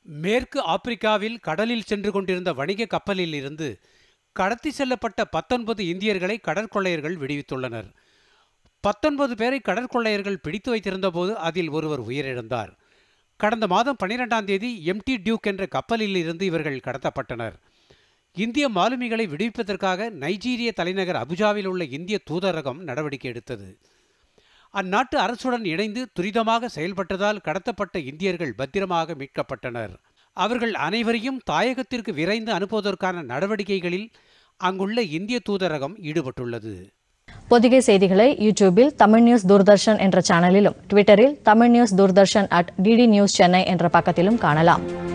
மேற்கு ஆப்பிரிக்காவில் கடலில் சென்று கொண்டிருந்த வணிக கப்பலில் இருந்து கடத்தி செல்லப்பட்ட பத்தொன்பது இந்தியர்களை கடற்கொள்ளையர்கள் விடுவித்துள்ளனர் பத்தொன்பது பேரை கடற்கொள்ளையர்கள் பிடித்து வைத்திருந்தபோது அதில் ஒருவர் உயிரிழந்தார் கடந்த மாதம் பனிரெண்டாம் தேதி எம்டி டியூக் என்ற கப்பலில் இருந்து இவர்கள் கடத்தப்பட்டனர் இந்திய மாலுமிகளை விடுவிப்பதற்காக நைஜீரிய தலைநகர் அபுஜாவில் உள்ள இந்திய தூதரகம் நடவடிக்கை எடுத்தது அந்நாட்டு அரசுடன் இணைந்து துரிதமாக செயல்பட்டதால் கடத்தப்பட்ட இந்தியர்கள் பத்திரமாக மீட்கப்பட்டனர் அவர்கள் அனைவரையும் தாயகத்திற்கு விரைந்து அனுப்புவதற்கான நடவடிக்கைகளில் அங்குள்ள இந்திய தூதரகம் ஈடுபட்டுள்ளது பொதிகை செய்திகளை யூடியூபில் தமிழ் நியூஸ் தூர்தர்ஷன் என்ற சேனலிலும் ட்விட்டரில் Tamil news Doordarshan at DD news Chennai என்ற பக்கத்திலும் காணலாம்